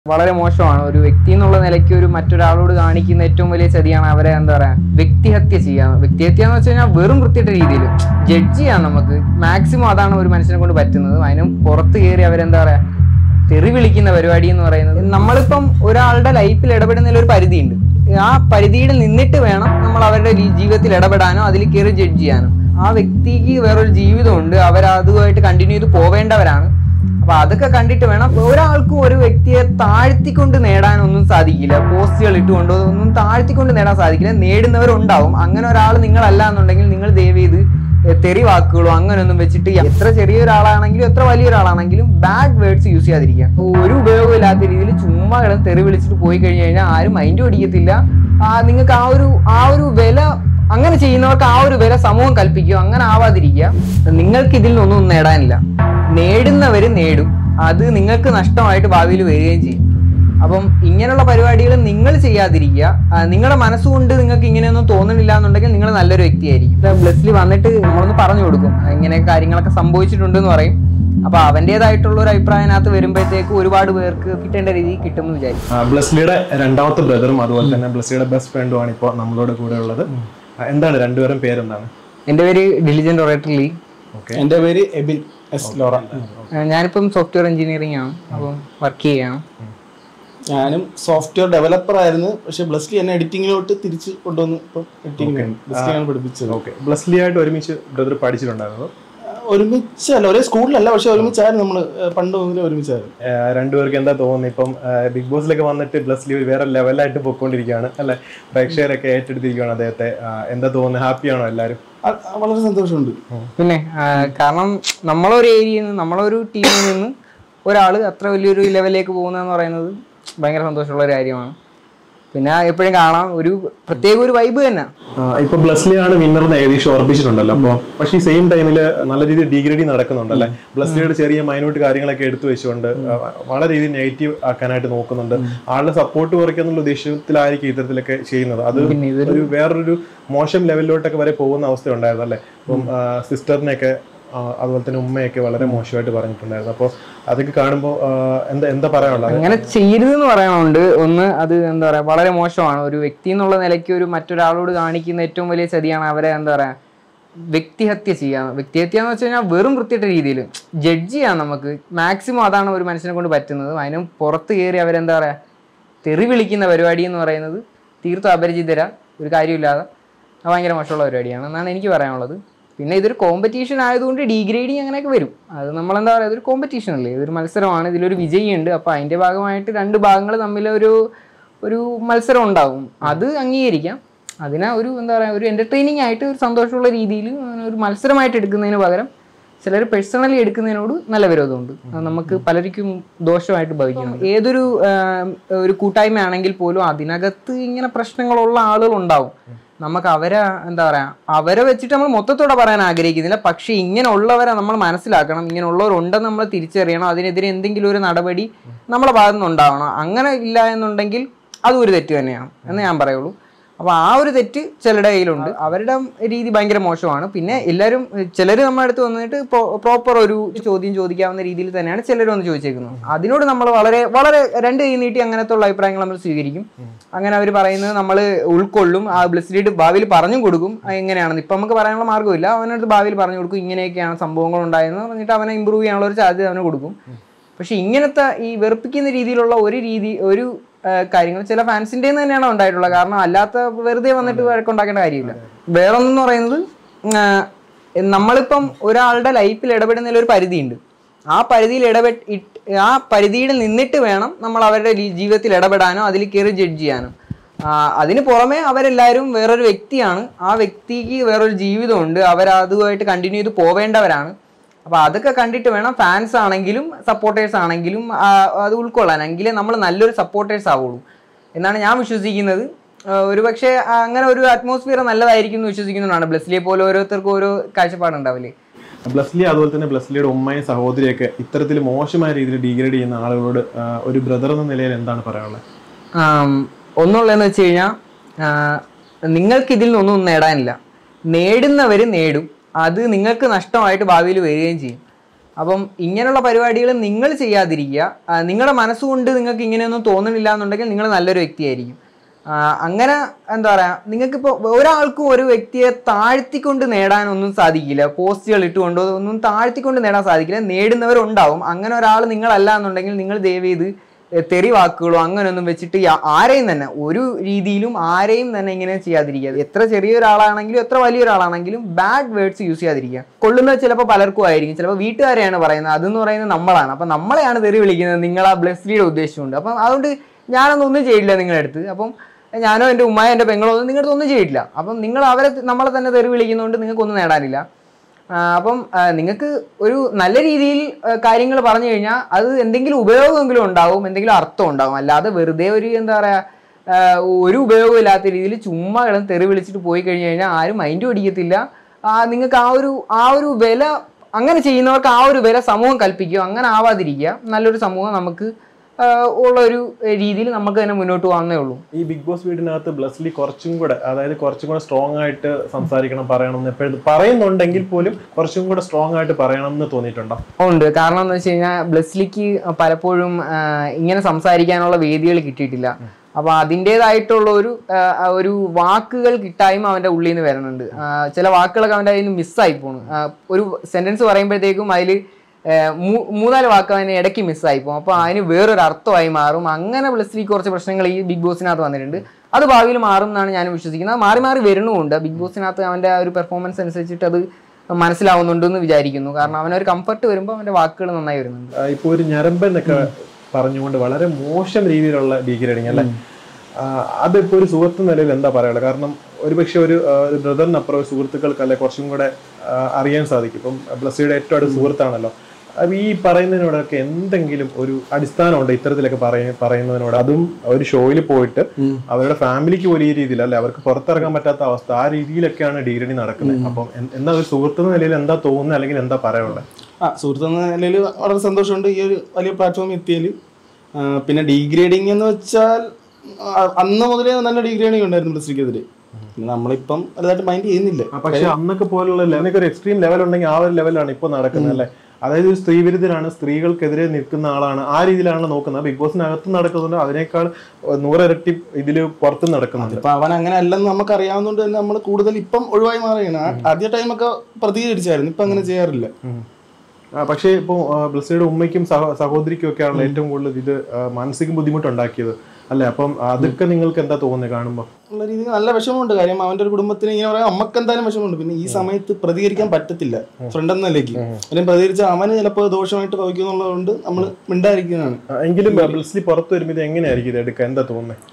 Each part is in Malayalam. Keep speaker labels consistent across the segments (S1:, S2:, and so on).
S1: വളരെ മോശമാണ് ഒരു വ്യക്തി എന്നുള്ള നിലയ്ക്ക് ഒരു മറ്റൊരാളോട് കാണിക്കുന്ന ഏറ്റവും വലിയ ചതിയാണ് അവരെ എന്താ പറയാ വ്യക്തിഹത്യ ചെയ്യാൻ വ്യക്തിഹത്യ എന്ന് വെച്ച് കഴിഞ്ഞാൽ വെറും വൃത്തിയുടെ രീതിയിൽ ജഡ്ജ് ചെയ്യാം നമുക്ക് മാക്സിമം അതാണ് ഒരു മനുഷ്യനെ കൊണ്ട് പറ്റുന്നത് അതിനും പുറത്ത് കയറി അവരെന്താ പറയാ തെറി വിളിക്കുന്ന പരിപാടി എന്ന് പറയുന്നത് നമ്മളിപ്പം ഒരാളുടെ ലൈഫിൽ ഇടപെടുന്നതിൽ ഒരു പരിധിയുണ്ട് ആ പരിധിയിൽ നിന്നിട്ട് വേണം നമ്മൾ അവരുടെ രീ- ജീവിതത്തിൽ ഇടപെടാനോ അതിൽ കയറി ജഡ്ജ് ചെയ്യാനോ ആ വ്യക്തിക്ക് വേറൊരു ജീവിതമുണ്ട് അവർ അതുമായിട്ട് കണ്ടിന്യൂ ചെയ്ത് പോവേണ്ടവരാണ് അപ്പൊ അതൊക്കെ കണ്ടിട്ട് വേണം ഒരാൾക്കും ഒരു വ്യക്തിയെ താഴ്ത്തിക്കൊണ്ട് നേടാനൊന്നും സാധിക്കില്ല പോസ്റ്റുകൾ ഇട്ടുകൊണ്ടോ ഒന്നും താഴ്ത്തിക്കൊണ്ട് നേടാൻ സാധിക്കില്ല നേടുന്നവരുണ്ടാവും അങ്ങനെ ഒരാൾ നിങ്ങളല്ല എന്നുണ്ടെങ്കിൽ നിങ്ങൾ ദയവ് ചെയ്ത് തെറി വാക്കുകളോ അങ്ങനെയൊന്നും വെച്ചിട്ട് എത്ര ചെറിയ ഒരാളാണെങ്കിലും എത്ര വലിയ ഒരാളാണെങ്കിലും ബാഡ് വേർഡ്സ് യൂസ് ചെയ്യാതിരിക്കുക ഒരു ഉപയോഗമില്ലാത്ത രീതിയിൽ ചുമ്മാ കിടന്ന് തെറി വിളിച്ചിട്ട് പോയി കഴിഞ്ഞു കഴിഞ്ഞാൽ ആരും മൈൻഡ് പിടിക്കത്തില്ല ആ നിങ്ങൾക്ക് ആ ഒരു ആ ഒരു വില അങ്ങനെ ചെയ്യുന്നവർക്ക് ആ ഒരു വില സമൂഹം കൽപ്പിക്കുക അങ്ങനെ ആവാതിരിക്കുക നിങ്ങൾക്ക് ഇതിൽ നിന്നൊന്നും നേടാനില്ല നേടുന്നവർ നേടും അത് നിങ്ങൾക്ക് നഷ്ടമായിട്ട് ഭാവിയിൽ വരികയും ചെയ്യും അപ്പം ഇങ്ങനെയുള്ള പരിപാടികൾ നിങ്ങൾ ചെയ്യാതിരിക്കുക ആ, നിങ്ങളുടെ മനസ്സുകൊണ്ട് നിങ്ങൾക്ക് ഇങ്ങനെയൊന്നും തോന്നുന്നില്ല എന്നുണ്ടെങ്കിൽ നിങ്ങൾ നല്ലൊരു വ്യക്തിയായിരിക്കും ബ്ലസ്സിൽ വന്നിട്ട് നമ്മളൊന്ന് പറഞ്ഞു കൊടുക്കും ഇങ്ങനെ കാര്യങ്ങളൊക്കെ സംഭവിച്ചിട്ടുണ്ട് എന്ന് പറയും അപ്പൊ അവൻ്റെതായിട്ടുള്ള ഒരു അഭിപ്രായത്തിനകത്ത് വരുമ്പോഴത്തേക്ക് ഒരുപാട് പേർക്ക് കിട്ടേണ്ട രീതിയിൽ കിട്ടുമെന്ന് വിചാരിക്കും
S2: ആ, ബ്ലെസ്ലിയുടെ രണ്ടാമത്തെ ബ്രദറും അതുപോലെ തന്നെ ബ്ലെസ്ലിയുടെ ബെസ്റ്റ് ഫ്രണ്ടുമാണ് ഇപ്പോൾ നമ്മളോട് കൂടെ ഉള്ളത് ആ, എന്താണ് രണ്ടുപേരും പേരെന്താണ്
S1: എൻ്റെ പേര് ഡിലിജന്റ് ഒറേറ്റർ ലീ
S2: ഓക്കെ
S3: എൻ്റെ പേര് എബിൻ എസ് ലോറ
S1: ആ, ഞാനിപ്പം സോഫ്റ്റ്വെയർ എഞ്ചിനീയറിംഗ് ആണ് അപ്പം വർക്ക് ചെയ്യാണ്
S3: ഞാനും സോഫ്റ്റ്വെയർ ഡെവലപ്പർ ആയിരുന്നു പക്ഷെ ബ്ലസ്ലി എന്നെ എഡിറ്റിങ്ങിലോട്ട് തിരിച്ച് കൊണ്ടുവന്ന് ഇപ്പം എഡിറ്റിംഗ് ബ്ലസ്ലിയാണ് പഠിപ്പിച്ചത്
S2: ഓക്കെ ബ്ലെസ്ലിയായിട്ട് ഒരുമിച്ച് ബ്രദർ പഠിച്ചിട്ടുണ്ടായിരുന്നു
S3: ഒരുമിച്ചല്ല ഒരേ സ്കൂളിലല്ല പക്ഷെ ഒരുമിച്ചായിരുന്നു നമ്മൾ പണ്ട് മുതലേ ഒരുമിച്ചായിരുന്നു
S2: ആ, രണ്ടുപേർക്ക് എന്താ തോന്നുന്നത് ഇപ്പം ആ, ബിഗ് ബോസിലൊക്കെ വന്നിട്ട് ബ്ലെസ്ലി ഒരു വേറെ ലെവലായിട്ട് പൊയ്ക്കൊണ്ടിരിക്കുകയാണ് അല്ലെ പ്രേക്ഷകരൊക്കെ ഏറ്റെടുത്തിരിക്കുകയാണ് അദ്ദേഹത്തെ ആ, എന്താ തോന്നുന്നത് ഹാപ്പിയാണോ എല്ലാവരും
S3: അ- വളരെ സന്തോഷമുണ്ട്
S1: പിന്നെ ആ, കാരണം നമ്മളൊരു ഏരിയയിൽ നിന്ന് നമ്മളൊരു ടീമിൽ നിന്ന് ഒരാൾ അത്ര വലിയൊരു ലെവലിലേക്ക് പോകുന്നതെന്ന് പറയുന്നത് ഭയങ്കര സന്തോഷമുള്ള ഒരു കാര്യമാണ് പിന്നെ എപ്പോഴും കാണാം ഒരു പ്രത്യേക ഒരു വൈബ് തന്നെ
S2: ആ, ഇപ്പൊ ബ്ലസ്ലിയാണ് വിന്നർ എന്ന് ഏകദേശം ഉറപ്പിച്ചിട്ടുണ്ടല്ലോ അപ്പൊ പക്ഷേ ഈ സെയിം ടൈമിൽ നല്ല രീതിയിൽ ഡിഗ്രേഡിങ് നടക്കുന്നുണ്ടല്ലേ ബ്ലസ്ലിയുടെ ചെറിയ മൈനോട്ട് കാര്യങ്ങളൊക്കെ എടുത്തു വെച്ചുകൊണ്ട് ആ, വളരെ രീതിയിൽ നെഗറ്റീവ് ആക്കാനായിട്ട് നോക്കുന്നുണ്ട് ആളുടെ സപ്പോർട്ട് കുറയ്ക്കുന്നുള്ള ഉദ്ദേശത്തിലായിരിക്കും ഇത്തരത്തിലൊക്കെ ചെയ്യുന്നത് അത്
S1: പിന്നെ ഇതൊരു
S2: ഒരു വേറൊരു മോശം ലെവലിലോട്ടൊക്കെ വരെ പോകുന്ന അവസ്ഥ ഉണ്ടായിരുന്നു അല്ലേ ഇപ്പം സിസ്റ്ററിനെയൊക്കെ അതുപോലെ തന്നെ ഉമ്മയൊക്കെ വളരെ മോശമായിട്ട് പറഞ്ഞിട്ടുണ്ടായിരുന്നു അപ്പോൾ അതൊക്കെ കാണുമ്പോൾ എന്താ എന്താ പറയാനുള്ളത്
S1: അങ്ങനെ ചെയ്യരുതെന്ന് പറയാനുണ്ട് ഒന്ന് അത് എന്താ പറയാ വളരെ മോശമാണ് ഒരു വ്യക്തി എന്നുള്ള നിലയ്ക്ക് ഒരു മറ്റൊരാളോട് കാണിക്കുന്ന ഏറ്റവും വലിയ ചതിയാണ് അവരെ എന്താ പറയാ വ്യക്തിഹത്യ ചെയ്യാൻ വ്യക്തിഹത്യ എന്ന് വെച്ച് കഴിഞ്ഞാൽ വെറും വൃത്തിയുടെ രീതിയിൽ ജഡ്ജ് ചെയ്യാം നമുക്ക് മാക്സിമം അതാണ് ഒരു മനുഷ്യനെ കൊണ്ട് പറ്റുന്നത് അതിനും പുറത്ത് കയറി അവരെന്താ പറയാ തെറി വിളിക്കുന്ന പരിപാടി എന്ന് പറയുന്നത് തീർത്തും അപരിചിതര ഒരു കാര്യമില്ലാതെ അത് ഭയങ്കര മോശമുള്ള പരിപാടിയാണ് എന്നാണ് എനിക്ക് പറയാനുള്ളത് പിന്നെ ഇതൊരു കോമ്പറ്റീഷൻ ആയതുകൊണ്ട് ഡീഗ്രേഡിങ് അങ്ങനെയൊക്കെ വരും അത് നമ്മളെന്താ പറയുക ഇതൊരു കോമ്പറ്റീഷൻ അല്ലേ ഇതൊരു മത്സരമാണ് ഇതിലൊരു വിജയിയുണ്ട് അപ്പോൾ അതിൻ്റെ ഭാഗമായിട്ട് രണ്ട് ഭാഗങ്ങൾ തമ്മിൽ ഒരു ഒരു മത്സരം ഉണ്ടാവും അത് അംഗീകരിക്കാം അതിനെ ഒരു എന്താ പറയുക ഒരു എൻ്റർടൈനിങ് ആയിട്ട് ഒരു സന്തോഷമുള്ള രീതിയിൽ ഒരു മത്സരമായിട്ട് എടുക്കുന്നതിന് പകരം ചിലർ പേഴ്സണലി എടുക്കുന്നതിനോട് നല്ല വിരോധമുണ്ട് അത് നമുക്ക് പലർക്കും ദോഷമായിട്ട് ഭവിക്കണം ഏതൊരു ആം, ഒരു കൂട്ടായ്മയാണെങ്കിൽ പോലും അതിനകത്ത് ഇങ്ങനെ പ്രശ്നങ്ങളുള്ള ആളുകൾ ഉണ്ടാവും നമുക്ക് അവരെ എന്താ പറയാ അവരെ വെച്ചിട്ട് നമ്മൾ മൊത്തത്തോടെ പറയാൻ ആഗ്രഹിക്കുന്നില്ല പക്ഷെ ഇങ്ങനെ ഉള്ളവരെ നമ്മൾ മനസ്സിലാക്കണം ഇങ്ങനെ ഉള്ളവരുണ്ടെന്ന് നമ്മൾ തിരിച്ചറിയണം അതിനെതിരെ എന്തെങ്കിലും ഒരു നടപടി നമ്മുടെ ഭാഗത്തു നിന്ന് ഉണ്ടാവണം അങ്ങനെ ഇല്ല എന്നുണ്ടെങ്കിൽ അതും ഒരു തെറ്റ് തന്നെയാണ് എന്ന് ഞാൻ പറയുള്ളൂ അപ്പോൾ ആ ഒരു തെറ്റ് ചിലരുടെ കയ്യിലുണ്ട് അവരുടെ രീതി ഭയങ്കര മോശമാണ് പിന്നെ എല്ലാവരും ചിലർ നമ്മുടെ അടുത്ത് വന്നിട്ട് പ്രോപ്പർ ഒരു ചോദ്യം ചോദിക്കാവുന്ന രീതിയിൽ തന്നെയാണ് ചിലർ വന്ന് ചോദിച്ചേക്കുന്നത് അതിനോട് നമ്മൾ വളരെ വളരെ രണ്ട് കൈ നീട്ടി അങ്ങനത്തെ ഉള്ള അഭിപ്രായങ്ങൾ നമ്മൾ സ്വീകരിക്കും അങ്ങനെ അവർ പറയുന്നത് നമ്മൾ ഉൾക്കൊള്ളും ആ ബ്ലിസ്ലിഡ് ഭാവിയിൽ പറഞ്ഞും കൊടുക്കും അത് എങ്ങനെയാണെന്ന് ഇപ്പം നമുക്ക് പറയാനുള്ള മാർഗ്ഗമില്ല അവനടുത്ത് ഭാവിയിൽ പറഞ്ഞു കൊടുക്കും ഇങ്ങനെയൊക്കെയാണ് സംഭവങ്ങൾ ഉണ്ടായതെന്ന് പറഞ്ഞിട്ട് അവനെ ഇമ്പ്രൂവ് ചെയ്യാനുള്ള ഒരു സാധ്യത അവന് കൊടുക്കും പക്ഷെ ഇങ്ങനത്തെ ഈ വെറുപ്പിക്കുന്ന രീതിയിലുള്ള ഒരു രീതി ഒരു ആ, കാര്യങ്ങൾ ചില ഫാൻസിൻ്റെ തന്നെയാണ് ഉണ്ടായിട്ടുള്ളത് കാരണം അല്ലാത്ത വെറുതെ വന്നിട്ട് വഴക്കുണ്ടാക്കേണ്ട കാര്യമില്ല വേറൊന്നെന്ന് പറയുന്നത് ആ, നമ്മളിപ്പം ഒരാളുടെ ലൈഫിൽ ഇടപെടുന്നതിൽ ഒരു പരിധിയുണ്ട് ആ പരിധിയിൽ ഇടപെട്ട് ഇട്ട് ആ പരിധിയിൽ നിന്നിട്ട് വേണം നമ്മൾ അവരുടെ രീ- ജീവിതത്തിൽ ഇടപെടാനോ അതിൽ കയറി ജഡ്ജ് ചെയ്യാനോ ആ, അതിന് പുറമെ അവരെല്ലാവരും വേറൊരു വ്യക്തിയാണ് ആ വ്യക്തിക്ക് വേറൊരു ജീവിതമുണ്ട് അവർ അതുമായിട്ട് കണ്ടിന്യൂ ചെയ്ത് പോവേണ്ടവരാണ് അപ്പൊ അതൊക്കെ കണ്ടിട്ട് വേണം ഫാൻസ് ആണെങ്കിലും സപ്പോർട്ടേഴ്സ് ആണെങ്കിലും ആ, അത് ഉൾക്കൊള്ളാൻ എങ്കിലേ നമ്മൾ നല്ലൊരു സപ്പോർട്ടേഴ്സ് ആവുള്ളൂ എന്നാണ് ഞാൻ വിശ്വസിക്കുന്നത് ആ, ഒരു പക്ഷേ അങ്ങനെ ഒരു അറ്റ്മോസ്ഫിയർ നല്ലതായിരിക്കും എന്ന് വിശ്വസിക്കുന്നതാണ് ബ്ലസ്ലിയെ പോലെ ഓരോരുത്തർക്കും ഓരോ കാഴ്ചപ്പാടുണ്ടാവില്ലേ
S2: ബ്ലസ്ലി അതുപോലെ തന്നെ ബ്ലസ്ലിയുടെ ഉമ്മയും സഹോദരിയൊക്കെ ഇത്തരത്തിൽ മോശമായ രീതിയിൽ ഡീഗ്രേഡ് ചെയ്യുന്ന ആളുകളോട് ആ, ഒരു ബ്രദർ എന്ന നിലയിൽ എന്താണ് പറയാനുള്ളത്
S1: ആം, ഒന്നുള്ളതെന്ന് വെച്ച് കഴിഞ്ഞാൽ നിങ്ങൾക്ക് ഇതിൽ നിന്നൊന്നും നേടാനില്ല നേടുന്നവർ നേടും അത് നിങ്ങൾക്ക് നഷ്ടമായിട്ട് ഭാവിയിൽ വരികയും ചെയ്യും അപ്പം ഇങ്ങനെയുള്ള പരിപാടികൾ നിങ്ങൾ ചെയ്യാതിരിക്കുക ആ, നിങ്ങളുടെ മനസ്സുകൊണ്ട് നിങ്ങൾക്ക് ഇങ്ങനെയൊന്നും തോന്നുന്നില്ല എന്നുണ്ടെങ്കിൽ നിങ്ങൾ നല്ലൊരു വ്യക്തിയായിരിക്കും ആ, അങ്ങനെ എന്താ പറയാ നിങ്ങൾക്കിപ്പോൾ ഒരാൾക്കും ഒരു വ്യക്തിയെ താഴ്ത്തിക്കൊണ്ട് നേടാനൊന്നും സാധിക്കില്ല പോസ്റ്റുകൾ ഇട്ടുകൊണ്ടോ ഒന്നും താഴ്ത്തിക്കൊണ്ട് നേടാൻ സാധിക്കില്ല നേടുന്നവരുണ്ടാവും അങ്ങനെ ഒരാൾ നിങ്ങളല്ല എന്നുണ്ടെങ്കിൽ നിങ്ങൾ ദയവ് ചെയ്ത് തെറി വാക്കുകളോ അങ്ങനെയൊന്നും വെച്ചിട്ട് യാ- ആരെയും തന്നെ ഒരു രീതിയിലും ആരെയും തന്നെ ഇങ്ങനെ ചെയ്യാതിരിക്കുക എത്ര ചെറിയ ഒരാളാണെങ്കിലും എത്ര വലിയ ഒരാളാണെങ്കിലും ബാഡ് വേർഡ്സ് യൂസ് ചെയ്യാതിരിക്കുക കൊള്ളുന്നത് ചിലപ്പോൾ പലർക്കും ആയിരിക്കും ചിലപ്പോൾ വീട്ടുകാരെയാണ് പറയുന്നത് അതെന്ന് പറയുന്നത് നമ്മളാണ് അപ്പം നമ്മളെയാണ് തെറി വിളിക്കുന്നത് നിങ്ങൾ ആ ബ്ലസ്ലിയുടെ ഉദ്ദേശമുണ്ട് അപ്പം അതുകൊണ്ട് ഞാനൊന്നും ഒന്നും ചെയ്യില്ല നിങ്ങളുടെ അടുത്ത് അപ്പം ഞാനോ എൻ്റെ ഉമ്മയോ എൻ്റെ പെങ്ങളോ ഒന്നും നിങ്ങളുടെ അടുത്ത് ഒന്നും ചെയ്യില്ല അപ്പം നിങ്ങൾ അവരെ നമ്മളെ തന്നെ തെറി വിളിക്കുന്നതുകൊണ്ട് നിങ്ങൾക്കൊന്നും നേടാനില്ല ആ, അപ്പം നിങ്ങൾക്ക് ഒരു നല്ല രീതിയിൽ കാര്യങ്ങൾ പറഞ്ഞു കഴിഞ്ഞാൽ അത് എന്തെങ്കിലും ഉപയോഗമെങ്കിലും ഉണ്ടാവും എന്തെങ്കിലും അർത്ഥം ഉണ്ടാവും അല്ലാതെ വെറുതെ ഒരു എന്താ പറയാ ആ, ഒരു ഉപയോഗമില്ലാത്ത രീതിയിൽ ചുമ്മാ കിടന്ന് തെറി വിളിച്ചിട്ട് പോയി കഴിഞ്ഞു കഴിഞ്ഞാൽ ആരും മൈൻഡ് പിടിക്കത്തില്ല നിങ്ങൾക്ക് ആ ഒരു ആ ഒരു വില അങ്ങനെ ചെയ്യുന്നവർക്ക് ആ ഒരു വില സമൂഹം കൽപ്പിക്കുക അങ്ങനെ ആവാതിരിക്കുക നല്ലൊരു സമൂഹം നമുക്ക് ആ, ഉള്ള ഒരു രീതിയിൽ നമുക്ക് തന്നെ മുന്നോട്ട് പോകാവുന്നേ ഉള്ളൂ
S2: ഈ ബിഗ് ബോസ് വീടിനകത്ത് ബ്ലസ്ലി കുറച്ചും കൂടെ അതായത് കുറച്ചും കൂടെ സ്ട്രോങ് ആയിട്ട് സംസാരിക്കണം പറയണം എന്ന് എപ്പോഴും പറയുന്നുണ്ടെങ്കിൽ പോലും കുറച്ചും കൂടെ സ്ട്രോങ് ആയിട്ട് പറയണം എന്ന് തോന്നിയിട്ടുണ്ടോ
S1: ഉണ്ട് കാരണം എന്ന് വെച്ച് കഴിഞ്ഞാൽ ബ്ലസ്ലിക്ക് പലപ്പോഴും ആ, ഇങ്ങനെ സംസാരിക്കാനുള്ള വേദികൾ കിട്ടിയിട്ടില്ല അപ്പൊ അതിൻ്റെതായിട്ടുള്ള ഒരു ആ, ഒരു വാക്കുകൾ കിട്ടായ്മ അവന്റെ ഉള്ളിൽ നിന്ന് വരുന്നുണ്ട് ആ, ചില വാക്കുകളൊക്കെ അവന്റെ കയ്യിൽ നിന്ന് മിസ്സായി പോണു ആ, ഒരു സെന്റൻസ് പറയുമ്പോഴത്തേക്കും അതിൽ മൂന്നാല് വാക്ക് അവന് ഇടയ്ക്ക് മിസ്സായി പോകും അപ്പോൾ അതിന് വേറൊരു അർത്ഥമായി മാറും അങ്ങനെ ബ്ലസ്ലിക്ക് കുറച്ച് പ്രശ്നങ്ങൾ ഈ ബിഗ് ബോസിനകത്ത് വന്നിട്ടുണ്ട് അത് ഭാവിയിൽ മാറും എന്നാണ് ഞാൻ വിശ്വസിക്കുന്നത് അത് മാറി മാറി വരുന്നുമുണ്ട് ബിഗ് ബോസിനകത്ത് അവന്റെ ആ ഒരു പെർഫോമൻസ് അനുസരിച്ചിട്ട് അത് മനസ്സിലാവുന്നുണ്ടെന്ന് വിചാരിക്കുന്നു കാരണം അവനൊരു കംഫർട്ട് വരുമ്പോൾ അവന്റെ വാക്കുകൾ നന്നായി വരുന്നുണ്ട്
S2: ആ, ഇപ്പൊ ഒരു ഞരമ്പെന്നൊക്കെ പറഞ്ഞുകൊണ്ട് വളരെ മോശം രീതിയിലുള്ള ഡീഗ്രേഡിങ് അല്ലേ ആ, അതിപ്പോ ഒരു സുഹൃത്ത് നിലയിൽ എന്താ പറയാനുള്ളത് കാരണം ഒരുപക്ഷെ ഒരു ആ, ഒരു ബ്രദറിനപ്പുറം ഒരു സുഹൃത്തുക്കൾക്ക് അല്ലെ കുറച്ചും കൂടെ ആ, അറിയാൻ സാധിക്കും ഇപ്പം ബ്ലസ്സിയുടെ ഏറ്റവും അടുത്ത സുഹൃത്താണല്ലോ അപ്പൊ ഈ പറയുന്നതിനോടൊക്കെ എന്തെങ്കിലും ഒരു അടിസ്ഥാനമുണ്ട് ഇത്തരത്തിലൊക്കെ പറയ പറയുന്നതിനോട് അതും ഒരു ഷോയിൽ പോയിട്ട് അവരുടെ ഫാമിലിക്ക് വലിയ രീതിയിൽ അല്ലെ അവർക്ക് പുറത്തിറങ്ങാൻ പറ്റാത്ത അവസ്ഥ ആ രീതിയിലൊക്കെയാണ് ഡീഗ്രേഡിങ് നടക്കുന്നത് അപ്പം എൻ- എന്താ ഒരു സുഹൃത്ത് എന്ന നിലയിൽ എന്താ തോന്നുന്നത് അല്ലെങ്കിൽ എന്താ പറയാനുള്ളത്
S3: ആ സുഹൃത്ത് എന്ന നിലയിൽ വളരെ സന്തോഷമുണ്ട് ഈ ഒരു വലിയ പ്ലാറ്റ്ഫോം എത്തിയതിൽ പിന്നെ ഡീഗ്രേഡിംഗ് എന്ന് വെച്ചാൽ ആ, അന്ന് മുതലേ നല്ല ഡീഗ്രേഡിംഗ് ഉണ്ടായിരുന്നു ബ്ലസ്റ്റിക്കെതിരെ പിന്നെ നമ്മളിപ്പം വലുതായിട്ട് മൈൻഡ് ചെയ്യുന്നില്ല
S2: ആ, പക്ഷെ അന്നൊക്കെ പോലുള്ള ലെ- ഒരു എക്സ്ട്രീം ലെവൽ ഉണ്ടെങ്കിൽ ആ ഒരു ലെവലാണ് ഇപ്പൊ നടക്കുന്നത് അല്ലേ അതായത് ഒരു സ്ത്രീ വിരുദ്ധനാണ് സ്ത്രീകൾക്കെതിരെ നിൽക്കുന്ന ആളാണ് ആ രീതിയിലാണ് നോക്കുന്നത് ബിഗ് ബോസിനകത്ത് നടക്കുന്നുണ്ട് അതിനേക്കാൾ നൂറിരട്ടി ഇതില് പുറത്ത് നടക്കുന്നുണ്ട്
S3: ഇപ്പൊ അവൻ അങ്ങനെ അല്ലെന്ന് നമുക്ക് അറിയാവുന്നതുകൊണ്ട് തന്നെ നമ്മൾ കൂടുതൽ ഇപ്പം ഒഴിവായി മാറുകയാണ് ആ- ആദ്യ ടൈമൊക്കെ പ്രതികരിച്ചായിരുന്നു ഇപ്പൊ അങ്ങനെ ചെയ്യാറില്ല
S2: ആ, പക്ഷേ ഇപ്പോൾ ബ്ലസ്സിയുടെ ഉമ്മയ്ക്കും സഹ- സഹോദരിക്കും ഒക്കെയാണ് ഏറ്റവും കൂടുതൽ ഇത് ആ, മാനസിക ബുദ്ധിമുട്ടുണ്ടാക്കിയത് അല്ലേ അപ്പം അതൊക്കെ നിങ്ങൾക്ക് എന്താ തോന്നുന്നത് കാണുമ്പോൾ
S3: ഉള്ള രീതിയിൽ നല്ല വിഷമമുണ്ട് കാര്യം അവന്റെ ഒരു കുടുംബത്തിന് ഇങ്ങനെ പറയാം അമ്മക്ക് എന്തായാലും വിഷമമുണ്ട് പിന്നെ ഈ സമയത്ത് പ്രതികരിക്കാൻ പറ്റത്തില്ല ഫ്രണ്ട് എന്ന നിലയ്ക്ക് അല്ലെങ്കിൽ പ്രതികരിച്ച അവന് ചിലപ്പോൾ ദോഷമായിട്ട് ഭവിക്കും എന്നുള്ളതുകൊണ്ട് നമ്മൾ മിണ്ടായിരിക്കുന്നതാണ്
S2: എങ്കിലും ബ്ലസ്സിൽ പുറത്ത് വരുമ്പോൾ ഇത് എങ്ങനെയായിരിക്കും ഇത് എടുക്കുക എന്താ തോന്നുന്നത്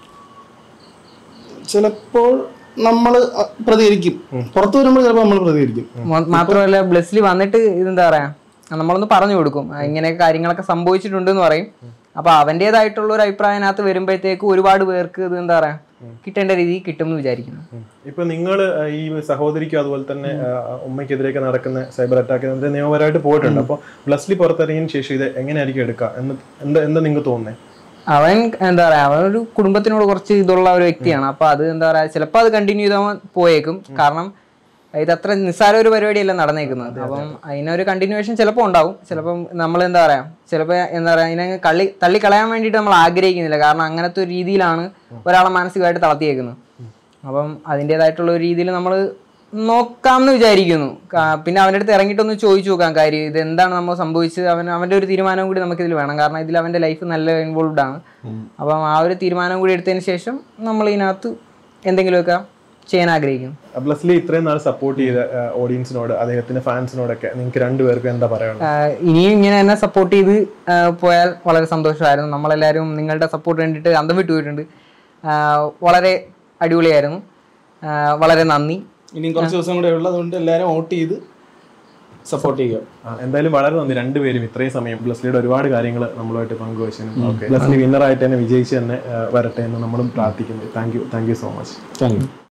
S3: ചിലപ്പോൾ നമ്മൾ പ്രതികരിക്കും പുറത്തു വരുമ്പോൾ ചിലപ്പോൾ നമ്മൾ പ്രതികരിക്കും
S1: മ- മാത്രമല്ല ബ്ലസ്സിൽ വന്നിട്ട് ഇതെന്താ പറയാ നമ്മളൊന്ന് പറഞ്ഞു കൊടുക്കും ആ, ഇങ്ങനെയൊക്കെ കാര്യങ്ങളൊക്കെ സംഭവിച്ചിട്ടുണ്ടെന്ന് പറയും അപ്പൊ അവൻ്റെതായിട്ടുള്ള ഒരു അഭിപ്രായത്തിനകത്ത് വരുമ്പോഴത്തേക്ക് ഒരുപാട് പേർക്ക് ഇത് എന്താ പറയാ കിട്ടേണ്ട രീതിയിൽ കിട്ടും എന്ന് വിചാരിക്കുന്നു
S2: ഇപ്പൊ നിങ്ങൾ ഈ സഹോദരിക്കും അതുപോലെ തന്നെ ആ, ഉമ്മയ്ക്കെതിരെയൊക്കെ നടക്കുന്ന സൈബർ അറ്റാക്ക് അതിന്റെ നിയമപരമായിട്ട് പോയിട്ടുണ്ട് അപ്പോൾ ബ്ലസ്ലി പുറത്തിറങ്ങിയതിന് ശേഷം ഇത് എങ്ങനെയായിരിക്കും എടുക്കുക എന്ന് എന്താ എന്താ നിങ്ങൾക്ക് തോന്നുന്നത്
S1: അവൻ എന്താ പറയാ അവൻ ഒരു കുടുംബത്തിനോട് കുറച്ച് ഇതുള്ള ഒരു വ്യക്തിയാണ് അപ്പൊ അത് എന്താ പറയാ ചിലപ്പോൾ അത് കണ്ടിന്യൂ ചെയ്താൽ പോയേക്കും കാരണം ഇത് അത്ര നിസ്സാര ഒരു പരിപാടിയല്ല നടന്നേക്കുന്നത് അപ്പം അതിനൊരു കണ്ടിന്യൂവേഷൻ ചിലപ്പോൾ ഉണ്ടാവും ചിലപ്പം നമ്മൾ എന്താ പറയാ ചിലപ്പോൾ എന്താ പറയാ അതിനെ കളി തള്ളി കളയാൻ വേണ്ടിയിട്ട് നമ്മൾ ആഗ്രഹിക്കുന്നില്ല കാരണം അങ്ങനത്തെ ഒരു രീതിയിലാണ് ഒരാളെ മാനസികമായിട്ട് തളർത്തിയേക്കുന്നത് അപ്പം അതിൻ്റെതായിട്ടുള്ള ഒരു രീതിയിൽ നമ്മൾ നോക്കാമെന്ന് വിചാരിക്കുന്നു കാ- പിന്നെ അവൻ്റെ അടുത്ത് ഇറങ്ങിയിട്ടൊന്ന് ചോദിച്ചു നോക്കാം കാര്യം ഇത് എന്താണ് നമ്മൾ സംഭവിച്ചത് അവൻ അവൻ്റെ ഒരു തീരുമാനം കൂടി നമുക്കിതിൽ വേണം കാരണം ഇതിൽ അവൻ്റെ ലൈഫ് നല്ല ഇൻവോൾവ്ഡ് ആണ് അപ്പം ആ ഒരു തീരുമാനം കൂടി എടുത്തതിന് ശേഷം നമ്മൾ ഇതിനകത്ത് എന്തെങ്കിലുമൊക്കെ ചെയ്യാൻ ആഗ്രഹിക്കുന്നു
S2: ബ്ലസ്ലി ഇത്രയും നാൾ സപ്പോർട്ട് ചെയ്ത ഓഡിയൻസിനോട് അദ്ദേഹത്തിന്റെ ഫാൻസിനോടൊക്കെ നിങ്ങൾക്ക് രണ്ടുപേർക്കും എന്താ പറയാനുള്ളത്
S1: ആഹ് ഇനിയും ഇങ്ങനെ എന്നെ സപ്പോർട്ട് ചെയ്ത് ആഹ് പോയാൽ വളരെ സന്തോഷമായിരുന്നു നമ്മളെല്ലാവരും നിങ്ങളുടെ സപ്പോർട്ട് കണ്ടിട്ട് അന്തം വിട്ടു പോയിട്ടുണ്ട് ആഹ് വളരെ അടിപൊളിയായിരുന്നു ആഹ് വളരെ നന്ദി
S3: ഇനിയും കുറച്ച് ദിവസം കൂടെ ഉള്ളതുകൊണ്ട് എല്ലാവരും വോട്ട് ചെയ്ത് സപ്പോർട്ട് ചെയ്യുക
S2: ആ, എന്തായാലും വളരെ നന്ദി രണ്ടുപേരും ഇത്രയും സമയം ബ്ലസ്ലിയുടെ ഒരുപാട് കാര്യങ്ങൾ നമ്മളുമായിട്ട് പങ്കുവച്ചതിനും ഓക്കെ ബ്ലസ്ലി വിന്നറായിട്ട് തന്നെ വിജയിച്ച് തന്നെ ആ, വരട്ടെ എന്ന് നമ്മളും പ്രാർത്ഥിക്കുന്നു thank you thank you so much
S3: thank U